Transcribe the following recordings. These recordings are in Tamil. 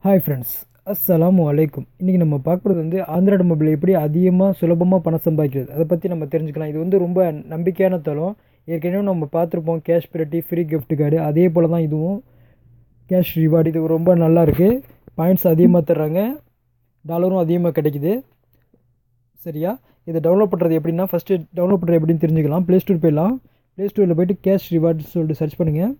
ஹாய் ஃப்ரெண்ட்ஸ் அஸ்ஸலாமு அலைக்கும் இன்றைக்கி நம்ம பார்க்குறது வந்து ஆந்திராய்டு மொபைல் எப்படி அதிகமாக சுலபமாக பணம் சம்பாதிக்கிறது அதை பற்றி நம்ம தெரிஞ்சுக்கலாம் இது வந்து ரொம்ப நம்பிக்கையான தளம் ஏற்கனவே நம்ம பார்த்துருப்போம் cash pirate free gift card அதே போல் தான் இதுவும் கேஷ் ரிவார்டு இது ரொம்ப நல்லா இருக்குது பாயிண்ட்ஸ் அதிகமாக தர்றாங்க டாலரும் அதிகமாக கிடைக்குது சரியா இதை டவுன்லோட் பண்ணுறது எப்படின்னா ஃபஸ்ட்டு டவுன்லோட் பண்ணுறது எப்படின்னு தெரிஞ்சுக்கலாம் ப்ளே ஸ்டோர் போயிடலாம் ப்ளே ஸ்டோரில் போயிட்டு கேஷ் ரிவார்டு சொல்லிட்டு சர்ச் பண்ணுங்கள்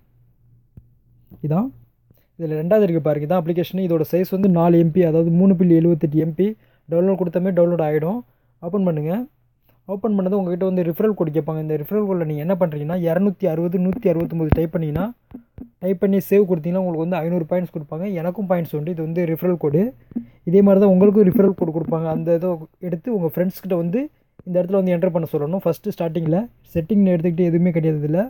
இதான் இதில் ரெண்டாவது இருக்குது பாருங்க இதான் அப்ளிகேஷன் இதோட சைஸ் வந்து நாலு எம்பி அதாவது மூணு புள்ளி எழுபத்தெட்டு எம்பி டவுன்லோட் கொடுத்தமே டவுன்லோட் ஆகிடும் ஓப்பன் பண்ணுங்கள் ஓப்பன் பண்ணது உங்ககிட்ட வந்து ரிஃபரல் கோட் கேட்பாங்க இந்த ரிஃபரல் கோடில் நீங்கள் என்ன பண்ணுறீங்கன்னா இரநூத்தி அறுபது நூற்றி அறுபத்தொம்போது டைப் பண்ணிங்கன்னா டைப் பண்ணி சேவ் கொடுத்தீங்கன்னா உங்களுக்கு வந்து ஐநூறு பாயிண்ட்ஸ் கொடுப்பாங்க எனக்கும் பாயிண்ட்ஸ் உண்டு இது வந்து ரிஃபரல் கோடு இதே மாதிரி தான் உங்களுக்கும் ரிஃபரல் கோடு கொடுப்பாங்க அந்த இதை எடுத்து உங்கள் ஃப்ரெண்ட்ஸ்கிட்ட வந்து இந்த இடத்துல வந்து என்டர் பண்ண சொல்லணும் ஃபஸ்ட்டு ஸ்டார்டிங்கில் செட்டிங்னு எடுத்துக்கிட்டு எதுவுமே கிடையாது இதில்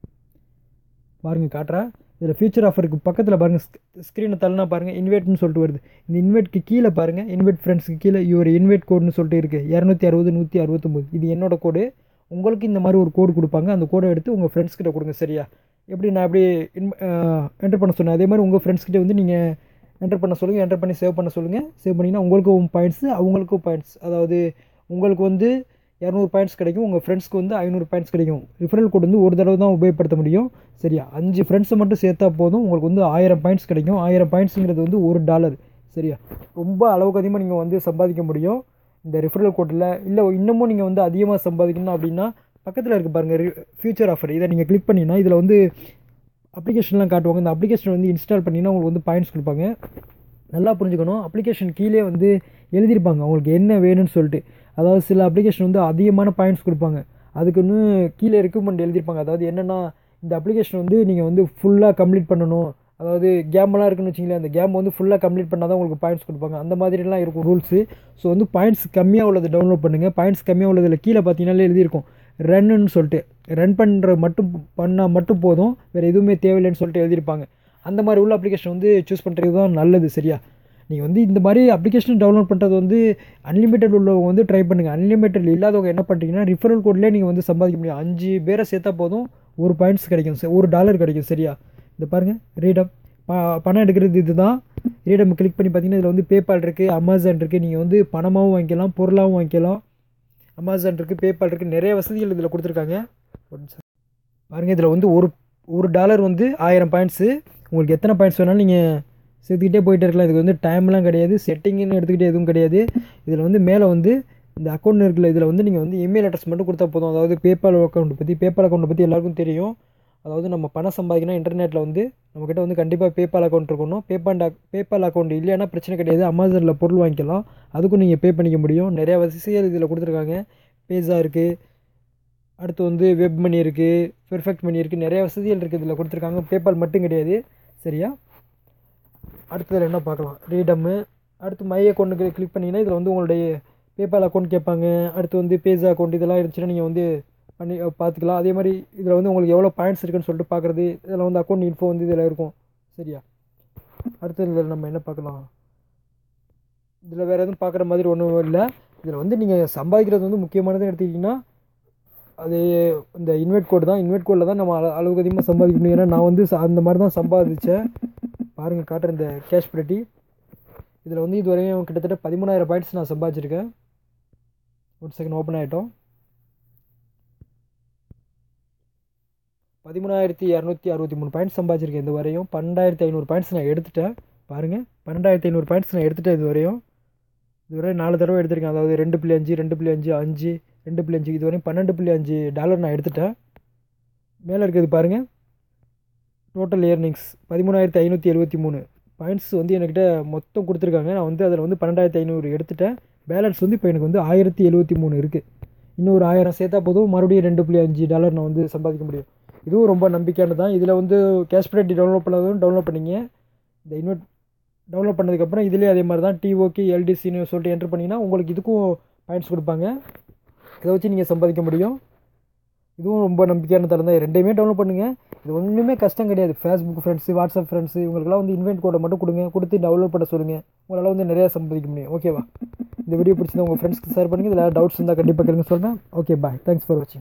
பாருங்கள் காட்டுறேன் இதில் ஃபியூச்சர் ஆஃபருக்கு பக்கத்தில் பாருங்கள் ஸ்க்ரீனை தள்ளினா பாருங்கள் இன்வைட்னு சொல்லிட்டு வருது இந்த இன்வைட்க்கு கீழே பாருங்கள் இன்வைட் ஃப்ரெண்ட்ஸ்க்கு கீழே இவர் இன்வைட் கோடுன்னு சொல்லிட்டு இருக்குது இரநூத்தி அறுபது நூற்றி அறுபத்தொம்போது இது என்னோட கோடு உங்களுக்கு இந்த மாதிரி ஒரு கோடு கொடுப்பாங்க அந்த கோடை எடுத்து உங்கள் ஃப்ரெண்ட்ஸ் கிட்ட கொடுங்க சரியா எப்படி நான் எப்படி இன் என்டர் பண்ண சொன்னேன் அதே மாதிரி உங்கள் ஃப்ரெண்ட்ஸ் கிட்ட வந்து நீங்கள் என்டர் பண்ண சொல்லுங்கள் என்டர் பண்ணி சேவ் பண்ண சொல்லுங்கள் சேவ் பண்ணிங்கன்னா உங்களுக்கும் பாயிண்ட்ஸு அவங்களுக்கும் பாயிண்ட்ஸ் அதாவது உங்களுக்கு வந்து இரநூறு பாயிண்ட்ஸ் கிடைக்கும் உங்கள் ஃப்ரெண்ட்ஸ்க்கு வந்து ஐநூறு பாயிண்ட்ஸ் கிடைக்கும் ரிஃபரல் கோட் வந்து ஒரு தடவை தான் உபயோகப்படுத்த முடியும் சரியா அஞ்சு ஃப்ரெண்ட்ஸை மட்டும் சேர்த்தா போதும் உங்களுக்கு வந்து ஆயிரம் பாயிண்ட்ஸ் கிடைக்கும் ஆயிரம் பாயிண்ட்ஸுங்கிறது வந்து ஒரு டாலர் சரியா ரொம்ப அளவுக்கு அதிகமாக நீங்கள் வந்து சம்பாதிக்க முடியும் இந்த ரிஃபரல் கோட்டில் இல்லை இன்னமும் நீங்கள் வந்து அதிகமாக சம்பாதிக்கணும் அப்படின்னா பக்கத்தில் இருக்க பாருங்கள் ஃபியூச்சர் ஆஃபர் இதை நீங்கள் கிளிக் பண்ணிங்கன்னா இதில் வந்து அப்ளிகேஷன்லாம் காட்டுவாங்க இந்த அப்ளிகேஷன் வந்து இன்ஸ்டால் பண்ணிங்கன்னா உங்களுக்கு வந்து பாயிண்ட்ஸ் கொடுப்பாங்க நல்லா புரிஞ்சுக்கணும் அப்ளிகேஷன் கீழே வந்து எழுதியிருப்பாங்க அவங்களுக்கு என்ன வேணும்னு சொல்லிட்டு அதாவது சில அப்ளிகேஷன் வந்து அதிகமான பாயிண்ட்ஸ் கொடுப்பாங்க அதுக்குன்னு கீழே ரெக்குமெண்ட் எழுதியிருப்பாங்க அதாவது என்னென்னா இந்த அப்ளிகேஷன் வந்து நீங்கள் வந்து ஃபுல்லாக கம்ப்ளீட் பண்ணணும் அதாவது கேமெல்லாம் இருக்குன்னு வச்சிங்களேன் அந்த கேம் வந்து ஃபுல்லாக கம்ப்ளீட் பண்ணால் தான் உங்களுக்கு பாயிண்ட்ஸ் கொடுப்பாங்க அந்த மாதிரிலாம் இருக்கும் ரூல்ஸு ஸோ வந்து பாயிண்ட்ஸ் கம்மியாக உள்ளது டவுன்லோட் பண்ணுங்கள் பாயிண்ட்ஸ் கம்மியாக உள்ளதில் கீழே பார்த்தீங்கன்னாலே எழுதியிருக்கும் ரன்னுன்னு சொல்லிட்டு ரன் பண்ணுற மட்டும் பண்ணால் மட்டும் போதும் வேறு எதுவுமே தேவையில்லைன்னு சொல்லிட்டு எழுதியிருப்பாங்க அந்த மாதிரி உள்ள அப்ளிகேஷன் வந்து சூஸ் பண்ணுறது தான் நல்லது சரியா நீங்கள் வந்து இந்த மாதிரி அப்ளிகேஷன் டவுன்லோட் பண்ணுறது வந்து அன்லிமிட்டட் உள்ளவங்க வந்து ட்ரை பண்ணுங்கள் அன்லிமிட்டட் இல்லாதவங்க என்ன பண்ணுறீங்கன்னா ரிஃபரல் கோட்லேயே நீங்கள் வந்து சம்பாதிக்க முடியும் அஞ்சு பேரை சேர்த்தா போதும் ஒரு பாயிண்ட்ஸ் கிடைக்கும் ச- ஒரு டாலர் கிடைக்கும் சரியா இந்த பாருங்கள் ரீடம் ப பணம் எடுக்கிறது இதுதான் ரீடம் கிளிக் பண்ணி பார்த்தீங்கன்னா இதில் வந்து பேபால் இருக்குது அமேசான் இருக்குது நீங்கள் வந்து பணமாகவும் வாங்கிக்கலாம் பொருளாகவும் வாங்கிக்கலாம் அமேசான் இருக்குது பேபால் இருக்குது நிறைய வசதிகள் இதில் கொடுத்துருக்காங்க ஒரு நிமிஷம். பாருங்கள் இதில் வந்து ஒரு ஒரு டாலர் வந்து ஆயிரம் பாயிண்ட்ஸு உங்களுக்கு எத்தனை பாயிண்ட்ஸ் வேணாலும் நீங்கள் சேர்த்துக்கிட்டே போயிட்டே இருக்கலாம் இதுக்கு வந்து டைம்லாம் கிடையாது செட்டிங்னு எடுத்துக்கிட்டே எதுவும் கிடையாது இதில் வந்து மேலே வந்து இந்த அக்கௌண்ட் இருக்குல்ல இதில் வந்து நீங்கள் வந்து இமெயில் அட்ரஸ் மட்டும் கொடுத்தா போதும் அதாவது பேபால் அக்கௌண்ட் பற்றி பேபால் அக்கௌண்ட்டை பற்றி எல்லாருக்கும் தெரியும் அதாவது நம்ம பணம் சம்பாதிக்கணும் இன்டர்நெட்டில் வந்து நம்மக்கிட்ட வந்து கண்டிப்பாக பேபால் அக்கௌண்ட் இருக்கணும் பேபால் பேபால் அக்கௌண்ட் இல்லைன்னா பிரச்சனை கிடையாது அமேசானில் பொருள் வாங்கிக்கலாம் அதுக்கும் நீங்கள் பே பண்ணிக்க முடியும் நிறையா வசதிகள் இதில் கொடுத்துருக்காங்க பேஸா இருக்குது அடுத்து வந்து வெப் மணி இருக்குது பெர்ஃபெக்ட் மணி இருக்குது நிறைய வசதிகள் இருக்குது இதில் கொடுத்துருக்காங்க பேபால் மட்டும் கிடையாது சரியா அடுத்ததில் என்ன பார்க்கலாம் ரீடம்மு அடுத்து மை அக்கௌண்ட்டுக்கு கிளிக் பண்ணிங்கன்னா இதில் வந்து உங்களுடைய பேபால் அக்கௌண்ட் கேட்பாங்க அடுத்து வந்து பேஸா அக்கௌண்ட் இதெல்லாம் இருந்துச்சுன்னா நீங்கள் வந்து பண்ணி அஹ், பார்த்துக்கலாம் அதே மாதிரி இதில் வந்து உங்களுக்கு எவ்வளோ பாயிண்ட்ஸ் இருக்குன்னு சொல்லிட்டு பார்க்குறது இதில் வந்து அக்கௌண்ட் இன்ஃபோ வந்து இதில் இருக்கும் சரியா அடுத்தது இதில் நம்ம என்ன பார்க்கலாம் இதில் வேறு எதுவும் பார்க்குற மாதிரி ஒன்றும் இல்லை இதில் வந்து நீங்கள் சம்பாதிக்கிறது வந்து முக்கியமானதுன்னு எடுத்துக்கிட்டிங்கன்னா அது இந்த இன்வெர்ட் கோடு தான் இன்வெர்ட் கோடில் தான் நம்ம அள- அளவுக்கு அதிகமாக சம்பாதிக்க முடியும் ஏன்னா நான் வந்து ச- அந்த மாதிரி தான் சம்பாதிச்சேன் பாருங்கள் காட்டுறேன் இந்த கேஷ் பிரிட்டி இதில் வந்து இதுவரையும் கிட்டத்தட்ட பதிமூணாயிரம் பாயிண்ட்ஸ் நான் சம்பாதிச்சிருக்கேன் ஒரு செகண்ட் ஓப்பன் ஆகிட்டோம் பதிமூணாயிரத்தி இரநூத்தி அறுபத்தி மூணு பாயிண்ட்ஸ் சம்பாதிச்சிருக்கேன் இது வரையும் பன்னெண்டாயிரத்தி ஐநூறு பாயிண்ட்ஸ் நான் எடுத்துட்டேன் பாருங்கள் பன்னெண்டாயிரத்தி ஐநூறு பாயிண்ட்ஸ் நான் எடுத்துட்டேன் இது வரையும் இதுவரை நாலு தடவை எடுத்திருக்கேன் அதாவது ரெண்டு புள்ளி அஞ்சு ரெண்டு புள்ளி அஞ்சு அஞ்சு ரெண்டு புள்ளி அஞ்சு இதுவரையும் பன்னெண்டு புள்ளி அஞ்சு டாலர் நான் எடுத்துட்டேன் மேலே இருக்கிறது பாருங்கள் டோட்டல் இயர்னிங்ஸ் பதிமூணாயிரத்தி ஐநூற்றி எழுபத்தி மூணு பாயிண்ட்ஸ் வந்து என்கிட்ட மொத்தம் கொடுத்துருக்காங்க நான் வந்து அதில் வந்து பன்னெண்டாயிரத்தி ஐநூறு எடுத்துட்டேன் பேலன்ஸ் வந்து இப்போ எனக்கு வந்து ஆயிரத்தி எழுபத்தி மூணு இருக்குது இன்னும் ஒரு ஆயிரம் சேர்த்தா போதும் மறுபடியும் ரெண்டு புள்ளி அஞ்சு டாலர் நான் வந்து சம்பாதிக்க முடியும் இதுவும் ரொம்ப நம்பிக்கையானது தான் இதில் வந்து கேஷ் பிரிட்டி டவுன்லோட் பண்ணதும் டவுன்லோட் பண்ணிங்க இந்த இன்வெர்ட் டவுன்லோட் பண்ணதுக்கப்புறம் இதுலேயே அதே மாதிரி தான் டிஓகே எல்டிசின்னு சொல்லிட்டு என்ட்ரு பண்ணிங்கன்னா உங்களுக்கு இதுக்கும் பாயிண்ட்ஸ் கொடுப்பாங்க இதை வச்சு நீங்கள் சம்பாதிக்க முடியும் இதுவும் ரொம்ப நம்பிக்கையான தரம் தான் ரெண்டையுமே டவுன்லோட் பண்ணுங்கள் இது ஒன்றுமே கஷ்டம் கிடையாது ஃபேஸ்புக் ஃப்ரெண்ட்ஸு வாட்ஸ்அப் ஃப்ரெண்ட்ஸு இவங்களுக்குலாம் வந்து இன்வென்ட் கோடை மட்டும் கொடுங்க கொடுத்து டவுன்லோட் பண்ண சொல்லுங்கள் உங்களால் வந்து நிறையா சம்பாதிக்க முடியும் ஓகேவா இந்த வீடியோ பிடிச்சிருந்தா உங்கள் ஃப்ரெண்ட்ஸ்க்கு ஷேர் பண்ணுங்கள் இதில் டவுட்ஸ் இருந்தால் கண்டிப்பாக கேளுங்க சொல்கிறேன் ஓகே பாய் தேங்க்ஸ் ஃபார் வாட்சிங்